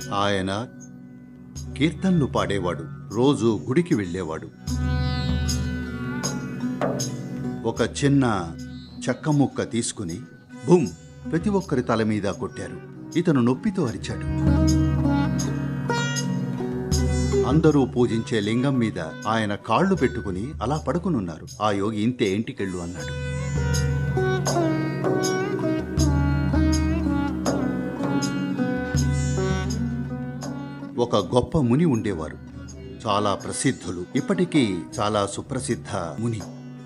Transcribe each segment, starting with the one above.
ఆయన కీర్తనలు పాడేవాడు రోజు గుడికి వెళ్ళేవాడు ఒక చిన్న చెక్క ముక్క తీసుకుని బుమ్ ప్రతి ఒక్కరి తల మీద కొట్టారు ఇతను నొప్పితో అరిచాడు అందరూ పూజించే లింగం మీద ఆయన కాళ్ళు పెట్టుకుని అలా పడుకునున్నారు ఆ యోగి ఇంతే ఇంటికెళ్ళు అన్నాడు ఒక గొప్ప ముని ఉండేవారు చాలా ప్రసిద్ధులు ఇప్పటికీ చాలా సుప్రసిద్ధ ముని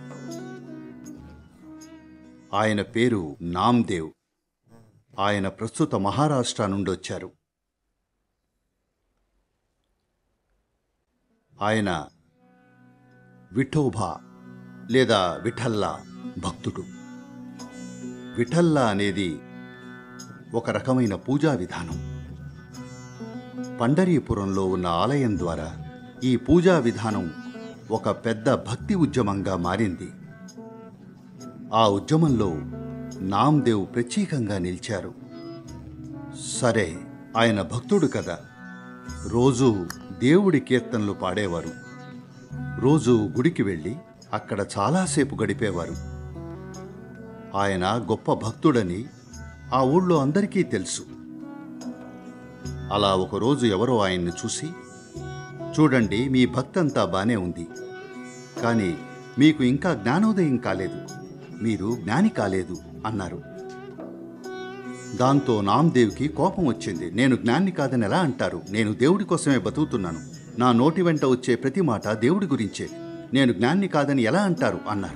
ఆయన పేరు నామ్దేవ్ ఆయన ప్రస్తుత మహారాష్ట్ర నుండి వచ్చారు ఆయన విఠోబా లేదా విఠల్లా భక్తుడు విఠల్లా అనేది ఒక రకమైన పూజా విధానం పండరీపురంలో ఉన్న ఆలయం ద్వారా ఈ పూజా విధానం ఒక పెద్ద భక్తి ఉద్యమంగా మారింది ఆ ఉద్యమంలో నామ్దేవ్ ప్రత్యేకంగా నిలిచారు సరే ఆయన భక్తుడు కదా రోజు దేవుడి కీర్తనలు పాడేవారు రోజు గుడికి వెళ్ళి అక్కడ చాలాసేపు గడిపేవారు ఆయన గొప్ప భక్తుడని ఆ ఊళ్ళో అందరికీ తెలుసు అలా ఒకరోజు ఎవరో ఆయన్ని చూసి చూడండి మీ భక్తంతా బానే ఉంది కానీ మీకు ఇంకా జ్ఞానోదయం కాలేదు మీరు జ్ఞాని కాలేదు అన్నారు దాంతో నామ్దేవ్కి కోపం వచ్చింది నేను జ్ఞాన్ని కాదని ఎలా అంటారు నేను దేవుడి కోసమే బతుకుతున్నాను నా నోటి వెంట వచ్చే ప్రతి మాట దేవుడి గురించే నేను జ్ఞాన్ని కాదని ఎలా అంటారు అన్నారు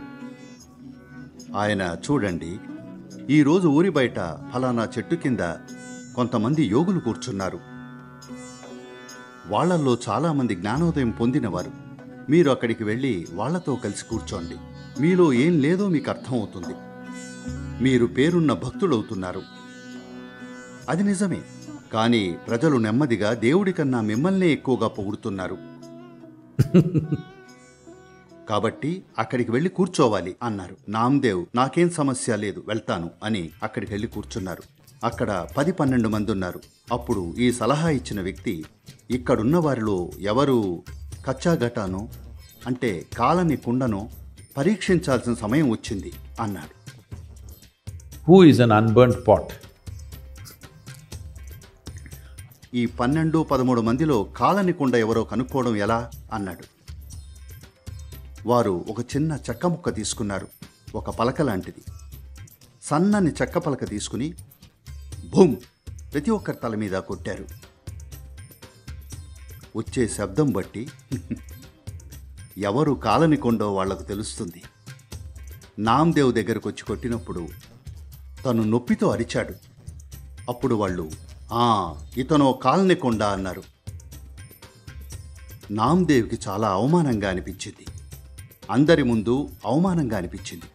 ఆయన చూడండి ఈరోజు ఊరి బయట ఫలానా చెట్టు కింద కొంతమంది యోగులు కూర్చున్నారు వాళ్ళల్లో చాలామంది జ్ఞానోదయం పొందినవారు మీరు అక్కడికి వెళ్ళి వాళ్ళతో కలిసి కూర్చోండి మీలో ఏం లేదో మీకు అర్థమవుతుంది మీరు పేరున్న భక్తుడవుతున్నారు అది నిజమే కానీ ప్రజలు నెమ్మదిగా దేవుడి కన్నా మిమ్మల్నే ఎక్కువగా పొగుడుతున్నారు కాబట్టి అక్కడికి వెళ్ళి కూర్చోవాలి అన్నారు నామ్దేవ్ నాకేం సమస్య లేదు వెళ్తాను అని అక్కడికి వెళ్ళి కూర్చున్నారు అక్కడ పది పన్నెండు మంది ఉన్నారు అప్పుడు ఈ సలహా ఇచ్చిన వ్యక్తి ఇక్కడున్న వారిలో ఎవరు కచ్చాగటానో అంటే కాలని కుండనో పరీక్షించాల్సిన సమయం వచ్చింది అన్నాడు Who is an unburnt pot? ఈ పన్నెండు పదమూడు మందిలో కాలని కుండ ఎవరో కనుక్కోవడం ఎలా అన్నాడు వారు ఒక చిన్న చెక్క ముక్క తీసుకున్నారు ఒక పలక లాంటిది సన్నని చెక్క పలక తీసుకుని భూమ్ ప్రతి ఒక్కరి తల మీద కొట్టారు వచ్చే శబ్దం బట్టి ఎవరు కాలని కొండో వాళ్లకు తెలుస్తుంది నామ్దేవ్ దగ్గరకు వచ్చి కొట్టినప్పుడు తను నొప్పితో అరిచాడు అప్పుడు వాళ్ళు ఆ ఇతనో కాలని కొండ అన్నారు నామ్దేవ్కి చాలా అవమానంగా అనిపించింది అందరి ముందు అవమానంగా అనిపించింది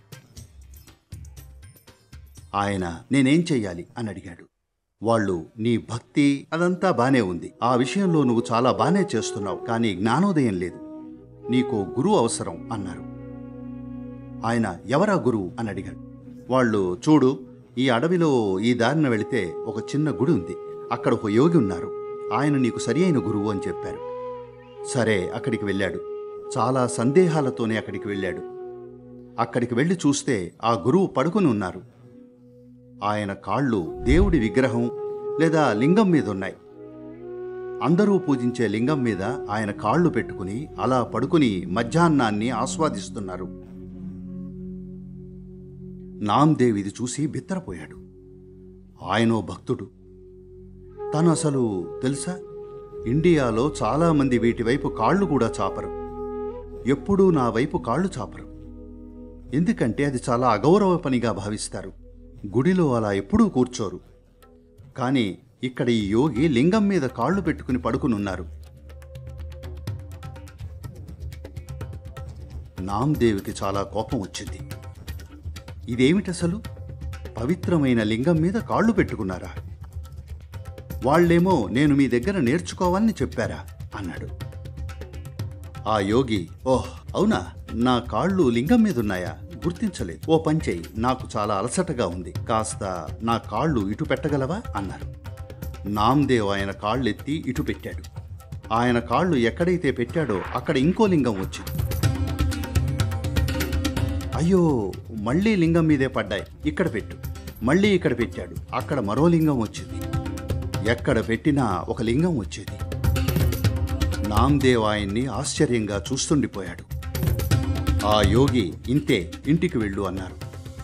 ఆయన నేనేం చెయ్యాలి అని అడిగాడు వాళ్ళు నీ భక్తి అదంతా బానే ఉంది ఆ విషయంలో నువ్వు చాలా బానే చేస్తున్నావు కానీ జ్ఞానోదయం లేదు నీకో గురువు అవసరం అన్నారు ఆయన ఎవరా గురువు అని అడిగాడు వాళ్ళు చూడు ఈ అడవిలో ఈ దారిన వెళితే ఒక చిన్న గుడి ఉంది అక్కడ ఒక యోగి ఉన్నారు ఆయన నీకు సరి అయిన గురువు అని చెప్పారు సరే అక్కడికి వెళ్ళాడు చాలా సందేహాలతోనే అక్కడికి వెళ్ళాడు అక్కడికి వెళ్ళి చూస్తే ఆ గురువు పడుకుని ఉన్నారు ఆయన కాళ్ళు దేవుడి విగ్రహం లేదా లింగం మీద ఉన్నాయి అందరూ పూజించే లింగం మీద ఆయన కాళ్ళు పెట్టుకుని అలా పడుకుని మధ్యాహ్నాన్ని ఆస్వాదిస్తున్నారు నామ్దేవ్ ఇది చూసి బిత్తరపోయాడు ఆయనో భక్తుడు తను అసలు తెలుసా ఇండియాలో చాలామంది వీటి వైపు కాళ్ళు కూడా చాపరు ఎప్పుడూ నా వైపు కాళ్ళు చాపరు ఎందుకంటే అది చాలా అగౌరవ పనిగా భావిస్తారు గుడిలో అలా ఎప్పుడూ కూర్చోరు కానీ ఇక్కడ ఈ యోగి లింగం మీద కాళ్ళు పెట్టుకుని పడుకునున్నారు నామ్దేవికి చాలా కోపం వచ్చింది ఇదేమిటసలు పవిత్రమైన లింగం మీద కాళ్ళు పెట్టుకున్నారా వాళ్ళేమో నేను మీ దగ్గర నేర్చుకోవాలని చెప్పారా అన్నాడు ఆ యోగి ఓహ్ అవునా నా కాళ్ళు లింగం మీద ఉన్నాయా గుర్తించలేదు ఓ పంచేయి నాకు చాలా అలసటగా ఉంది కాస్త నా కాళ్ళు ఇటు పెట్టగలవా అన్నారు నామ్దేవ్ ఆయన కాళ్ళెత్తి ఇటు పెట్టాడు ఆయన కాళ్ళు ఎక్కడైతే పెట్టాడో అక్కడ ఇంకో లింగం వచ్చింది అయ్యో మళ్ళీ లింగం మీదే పడ్డాయి ఇక్కడ పెట్టు మళ్ళీ ఇక్కడ పెట్టాడు అక్కడ మరో లింగం వచ్చింది ఎక్కడ పెట్టినా ఒక లింగం వచ్చేది నామ్దేవ్ ఆయన్ని ఆశ్చర్యంగా చూస్తుండిపోయాడు ఆ యోగి ఇంతే ఇంటికి వెళ్ళు అన్నారు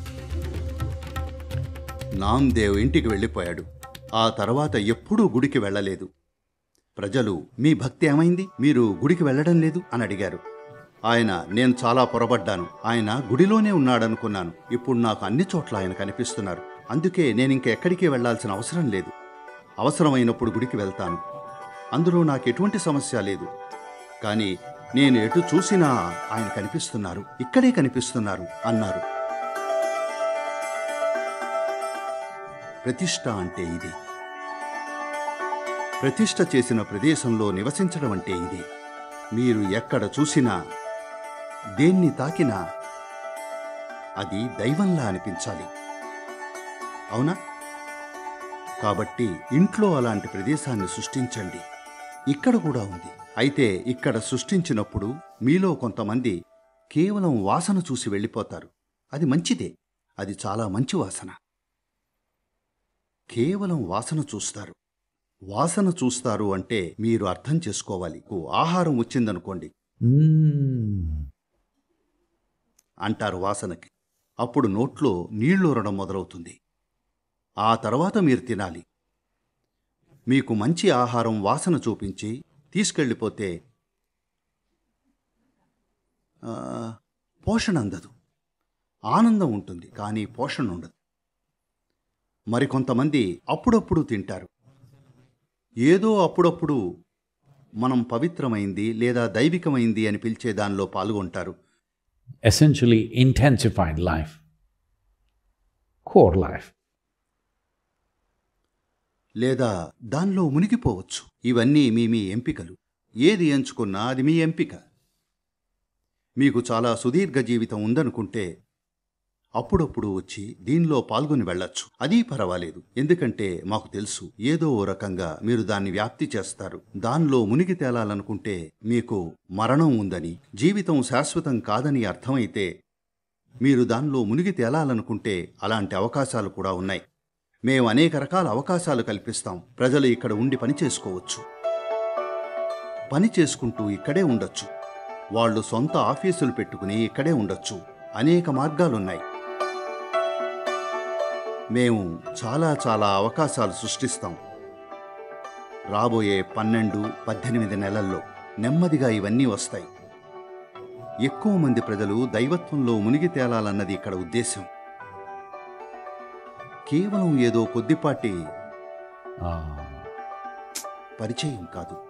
నామ్దేవ్ ఇంటికి వెళ్ళిపోయాడు ఆ తర్వాత ఎప్పుడూ గుడికి వెళ్ళలేదు ప్రజలు మీ భక్తి ఏమైంది మీరు గుడికి వెళ్ళడం లేదు అని అడిగారు ఆయన నేను చాలా పొరబడ్డాను ఆయన గుడిలోనే ఉన్నాడనుకున్నాను ఇప్పుడు నాకు అన్ని చోట్ల ఆయన కనిపిస్తున్నారు అందుకే నేను ఇంక ఎక్కడికి వెళ్ళాల్సిన అవసరం లేదు అవసరమైనప్పుడు గుడికి వెళ్తాను అందులో నాకు ఎటువంటి సమస్య లేదు కానీ నేను ఎటు చూసినా ఆయన కనిపిస్తున్నారు ఇక్కడే కనిపిస్తున్నారు అన్నారు ప్రతిష్ట అంటే ఇది ప్రతిష్ట చేసిన ప్రదేశంలో నివసించడం అంటే ఇది మీరు ఎక్కడ చూసినా దేన్ని తాకినా అది దైవంలా అనిపించాలి అవునా కాబట్టి ఇంట్లో అలాంటి ప్రదేశాన్ని సృష్టించండి ఇక్కడ కూడా ఉంది అయితే ఇక్కడ సృష్టించినప్పుడు మీలో కొంతమంది కేవలం వాసన చూసి వెళ్ళిపోతారు అది మంచిదే అది చాలా మంచి వాసన కేవలం వాసన చూస్తారు వాసన చూస్తారు అంటే మీరు అర్థం చేసుకోవాలి ఓ ఆహారం వచ్చిందనుకోండి Mm. అంటారు వాసనకి అప్పుడు నోట్లో నీళ్లూరడం మొదలవుతుంది ఆ తర్వాత మీరు తినాలి మీకు మంచి ఆహారం వాసన చూపించి తీసుకెళ్ళిపోతే ఆ, పోషణ అందదు ఆనందం ఉంటుంది కానీ పోషణ ఉండదు మరికొంతమంది అప్పుడప్పుడు తింటారు ఏదో అప్పుడప్పుడు మనం పవిత్రమైంది లేదా దైవికమైంది అని పిలిచే దానిలో పాల్గొంటారు Essentially, intensified life, core life. లేదా దానిలో మునిగిపోవచ్చు ఇవన్నీ మీ మీ ఎంపికలు ఏది ఎంచుకున్నా అది మీ ఎంపిక మీకు చాలా సుదీర్ఘ జీవితం ఉందనుకుంటే అప్పుడప్పుడు వచ్చి దీనిలో పాల్గొని వెళ్ళొచ్చు అది పర్వాలేదు ఎందుకంటే మాకు తెలుసు ఏదో ఓ రకంగా మీరు దాన్ని వ్యాప్తి చేస్తారు దానిలో మునిగి తేలాలనుకుంటే మీకు మరణం ఉందని జీవితం శాశ్వతం కాదని అర్థమైతే మీరు దానిలో మునిగి తేలాలనుకుంటే అలాంటి అవకాశాలు కూడా ఉన్నాయి మేము అనేక రకాల అవకాశాలు కల్పిస్తాం ప్రజలు ఇక్కడ ఉండి పని చేసుకోవచ్చు పని చేసుకుంటూ ఇక్కడే ఉండొచ్చు వాళ్ళు సొంత ఆఫీసులు పెట్టుకుని ఇక్కడే ఉండొచ్చు అనేక మార్గాలున్నాయి మేము చాలా చాలా అవకాశాలు సృష్టిస్తాం రాబోయే పన్నెండు పద్దెనిమిది నెలల్లో నెమ్మదిగా ఇవన్నీ వస్తాయి ఎక్కువ మంది ప్రజలు దైవత్వంలో మునిగి తేలాలన్నది ఇక్కడ ఉద్దేశం కేవలం ఏదో కొద్దిపాటి Ah. పరిచయం కాదు